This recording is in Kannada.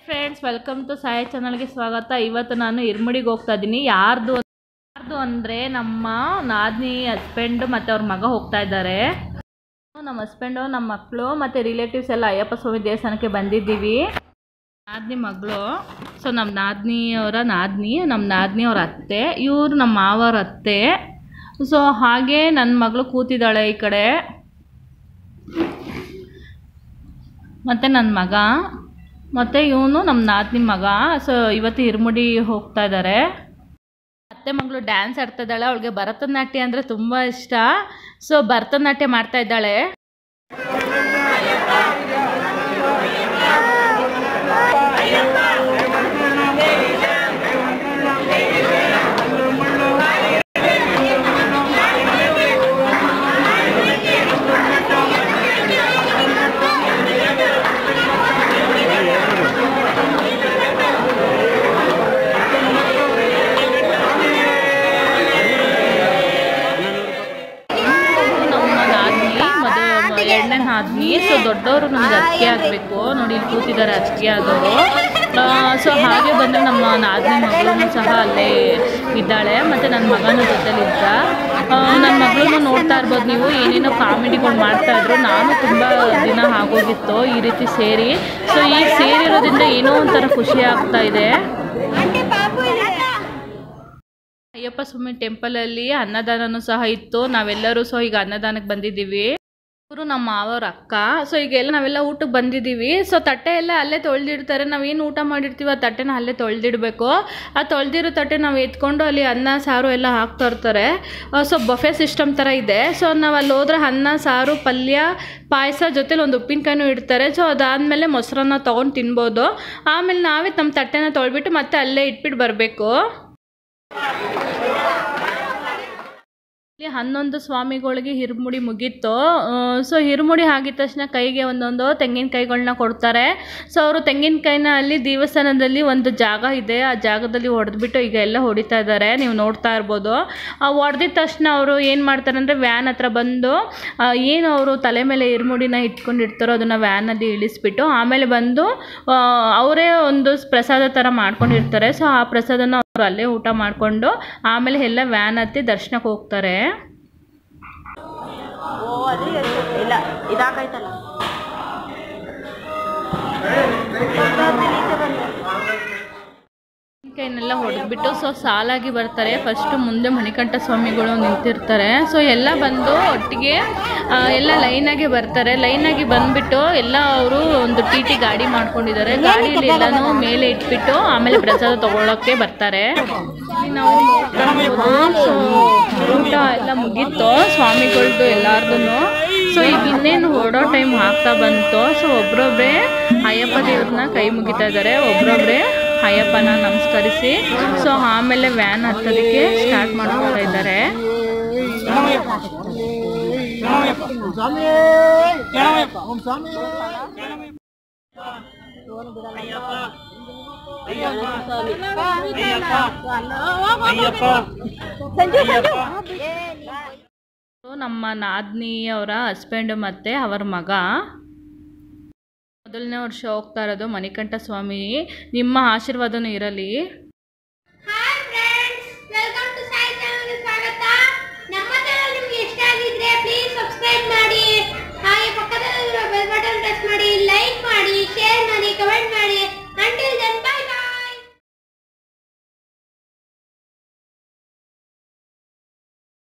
ಫ್ರೆಂಡ್ಸ್ ವೆಲ್ಕಮ್ ಟು ಸಾಯಿ ಚಾನಲ್ಗೆ ಸ್ವಾಗತ ಇವತ್ತು ನಾನು ಇರ್ಮಡಿಗೆ ಹೋಗ್ತಾ ಇದ್ದೀನಿ ಯಾರ್ದು ಯಾರ್ದು ಅಂದರೆ ನಮ್ಮ ನಾದಿನಿ ಹಸ್ಬೆಂಡ್ ಮತ್ತು ಅವ್ರ ಮಗ ಹೋಗ್ತಾ ಇದ್ದಾರೆ ನಮ್ಮ ಹಸ್ಬೆಂಡು ನಮ್ಮ ಮಕ್ಕಳು ಮತ್ತು ರಿಲೇಟಿವ್ಸ್ ಎಲ್ಲ ಅಯ್ಯಪ್ಪ ಸ್ವಾಮಿ ದೇವಸ್ಥಾನಕ್ಕೆ ಬಂದಿದ್ದೀವಿ ನಾದಿನಿ ಮಗಳು ಸೊ ನಮ್ಮ ನಾದಿನಿಯವರ ನಾದಿನಿ ನಮ್ಮ ನಾದಿನಿಯವ್ರ ಅತ್ತೆ ಇವರು ನಮ್ಮ ಮಾವರ ಅತ್ತೆ ಸೊ ಹಾಗೆ ನನ್ನ ಮಗಳು ಕೂತಿದ್ದಾಳೆ ಈ ಕಡೆ ಮತ್ತು ನನ್ನ ಮಗ ಮತ್ತು ಇವನು ನಮ್ಮ ನಾದಿನಿ ಮಗ ಸೊ ಇವತ್ತು ಇರ್ಮುಡಿ ಹೋಗ್ತಾ ಇದ್ದಾರೆ ಅತ್ತೆ ಮಗಳು ಡ್ಯಾನ್ಸ್ ಆಡ್ತಾ ಇದ್ದಾಳೆ ಅವಳಿಗೆ ಭರತನಾಟ್ಯ ಅಂದರೆ ತುಂಬ ಇಷ್ಟ ಸೊ ಭರತನಾಟ್ಯ ಮಾಡ್ತಾ ಇದ್ದಾಳೆ ನಮ್ಮ ನಾದಿನಿ ಮದು ಎರಡನೇ ನಾದಿನಿ ಸೊ ದೊಡ್ಡವರು ನಮ್ಗೆ ಅತ್ತಿಗೆ ಆಗಬೇಕು ನೋಡಿ ಇಲ್ಲಿ ಕೂತಿದ್ದಾರೆ ಅತ್ತಿಗೆ ಆದವರು ಸೊ ಹಾಗೆ ಬಂದರೆ ನಮ್ಮ ನಾದಿನಿ ಮಗಳು ಸಹ ಅಲ್ಲೇ ಇದ್ದಾಳೆ ಮತ್ತು ನನ್ನ ಮಗನ ಜೊತೆಲಿ ಇದ್ದ ನನ್ನ ಮಗಳನ್ನು ನೋಡ್ತಾ ಇರ್ಬೋದು ನೀವು ಏನೇನೋ ಕಾಮಿಡಿಗಳು ಮಾಡ್ತಾ ಇದ್ರು ನಾನು ತುಂಬ ದಿನ ಆಗೋಗಿತ್ತು ಈ ರೀತಿ ಸೇರಿ ಸೊ ಈಗ ಸೇರಿರೋದ್ರಿಂದ ಏನೋ ಒಂಥರ ಖುಷಿ ಆಗ್ತಾ ಇದೆ ಅಯ್ಯಪ್ಪ ಸ್ವಾಮಿ ಟೆಂಪಲಲ್ಲಿ ಅನ್ನದಾನನೂ ಸಹ ಇತ್ತು ನಾವೆಲ್ಲರೂ ಸಹ ಈಗ ಅನ್ನದಾನಕ್ಕೆ ಬಂದಿದ್ದೀವಿ ಇವರು ನಮ್ಮ ಮಾವವ್ರ ಅಕ್ಕ ಸೊ ಈಗ ಎಲ್ಲ ನಾವೆಲ್ಲ ಊಟಕ್ಕೆ ಬಂದಿದ್ದೀವಿ ಸೊ ತಟ್ಟೆ ಎಲ್ಲ ಅಲ್ಲೇ ತೊಳೆದಿಡ್ತಾರೆ ನಾವೇನು ಊಟ ಮಾಡಿರ್ತೀವಿ ಆ ತಟ್ಟೆನ ಅಲ್ಲೇ ತೊಳೆದಿಡಬೇಕು ಆ ತೊಳೆದಿರೋ ತಟ್ಟೆ ನಾವು ಎತ್ಕೊಂಡು ಅಲ್ಲಿ ಅನ್ನ ಸಾರು ಎಲ್ಲ ಹಾಕ್ತಾ ಇರ್ತಾರೆ ಸೊ ಬಫೆ ಸಿಸ್ಟಮ್ ಥರ ಇದೆ ಸೊ ನಾವು ಅಲ್ಲಿ ಹೋದ್ರೆ ಅನ್ನ ಸಾರು ಪಲ್ಯ ಪಾಯಸ ಜೊತೆಲಿ ಒಂದು ಉಪ್ಪಿನಕಾಯಿನೂ ಇಡ್ತಾರೆ ಸೊ ಅದಾದಮೇಲೆ ಮೊಸರನ್ನ ತೊಗೊಂಡು ತಿನ್ಬೋದು ಆಮೇಲೆ ನಾವೇ ನಮ್ಮ ತಟ್ಟೆನ ತೊಳ್ಬಿಟ್ಟು ಮತ್ತೆ ಅಲ್ಲೇ ಇಟ್ಬಿಟ್ಟು ಬರಬೇಕು ಇಲ್ಲಿ ಹನ್ನೊಂದು ಸ್ವಾಮಿಗಳಿಗೆ ಹಿರುಮುಡಿ ಮುಗೀತು ಸೊ ಹಿರುಮುಡಿ ಆಗಿದ ತಕ್ಷಣ ಕೈಗೆ ಒಂದೊಂದು ತೆಂಗಿನಕಾಯಿಗಳನ್ನ ಕೊಡ್ತಾರೆ ಸೊ ಅವರು ತೆಂಗಿನಕಾಯಿನ ಅಲ್ಲಿ ದೇವಸ್ಥಾನದಲ್ಲಿ ಒಂದು ಜಾಗ ಇದೆ ಆ ಜಾಗದಲ್ಲಿ ಹೊಡೆದ್ಬಿಟ್ಟು ಈಗ ಎಲ್ಲ ಹೊಡಿತಾ ಇದ್ದಾರೆ ನೀವು ನೋಡ್ತಾ ಇರ್ಬೋದು ಆ ಹೊಡೆದಿದ ತಕ್ಷಣ ಅವರು ಏನು ಮಾಡ್ತಾರೆ ಅಂದರೆ ವ್ಯಾನ್ ಹತ್ರ ಬಂದು ಆ, ಏನು ಅವರು ತಲೆ ಮೇಲೆ ಹಿರುಮುಡಿನ ಇಟ್ಕೊಂಡಿರ್ತಾರೋ ಅದನ್ನು ವ್ಯಾನಲ್ಲಿ ಇಳಿಸ್ಬಿಟ್ಟು ಆಮೇಲೆ ಬಂದು ಆ, ಅವರೇ ಒಂದು ಪ್ರಸಾದ ಥರ ಮಾಡ್ಕೊಂಡಿರ್ತಾರೆ ಸೊ ಆ ಪ್ರಸಾದನ ಅವರು ಅಲ್ಲೇ ಊಟ ಮಾಡಿಕೊಂಡು ಆಮೇಲೆ ಎಲ್ಲ ವ್ಯಾನ್ ಹತ್ತಿ ದರ್ಶನಕ್ಕೆ ಹೋಗ್ತಾರೆ ಓ ಅದೇ ಇಲ್ಲ ಇದಾಗೈತಲ್ಲ ಕೈನೆಲ್ಲ ಹೊಡೆದ್ಬಿಟ್ಟು ಸೊ ಸಾಲಾಗಿ ಬರ್ತಾರೆ ಫಸ್ಟು ಮುಂದೆ ಮಣಿಕಂಠ ಸ್ವಾಮಿಗಳು ನಿಂತಿರ್ತಾರೆ ಸೊ ಎಲ್ಲ ಬಂದು ಒಟ್ಟಿಗೆ ಆ, ಎಲ್ಲ ಲೈನಾಗಿ ಬರ್ತಾರೆ ಲೈನಾಗಿ ಬಂದ್ಬಿಟ್ಟು ಎಲ್ಲ ಅವರು ಒಂದು ಟಿ ಟಿ ಗಾಡಿ ಮಾಡ್ಕೊಂಡಿದ್ದಾರೆ ಗಾಡಿಯಲ್ಲಿ ಎಲ್ಲನೂ ಮೇಲೆ ಇಟ್ಬಿಟ್ಟು ಆಮೇಲೆ ಪ್ರಸಾದ ತಗೊಳ್ಳೋಕ್ಕೆ ಬರ್ತಾರೆ ಇಲ್ಲಿ ನಾವು ನೋಡ್ತಾ ಇರ್ಬೋದು. ಸೊ ಊಟ ಎಲ್ಲ ಮುಗೀತು ಸ್ವಾಮಿಗಳ್ದು ಎಲ್ಲಾರ್ದು ಸೊ ಈಗ ಇನ್ನೇನು ಹೊರಡೋ ಟೈಮ್ ಆಗ್ತಾ ಬಂತು ಸೊ ಒಬ್ರೊಬ್ರೆ ಅಯ್ಯಪ್ಪ ದೇವ್ರನ್ನ ಕೈ ಮುಗಿತಾ ಇದ್ದಾರೆ ಒಬ್ರೊಬ್ರೆ ಅಯ್ಯಪ್ಪನ ನಮಸ್ಕರಿಸಿ ಸೊ ಆಮೇಲೆ ವ್ಯಾನ್ ಹತ್ತೋದಕ್ಕೆ ಸ್ಟಾರ್ಟ್ ಮಾಡ್ಕೊಳ್ತಾ ಇದ್ದಾರೆ ಸೊ ನಮ್ಮ ನಾದ್ನಿ ಅವರ ಹಸ್ಬೆಂಡ್ ಮತ್ತು ಅವರ ಮಗ ಮೊದಲನೇ ವರ್ಷ ಹೋಗ್ತಾ ಇರೋದು ಮಣಿಕಂಠ ಸ್ವಾಮಿ ನಿಮ್ಮ ಆಶೀರ್ವಾದನೂ ಇರಲಿ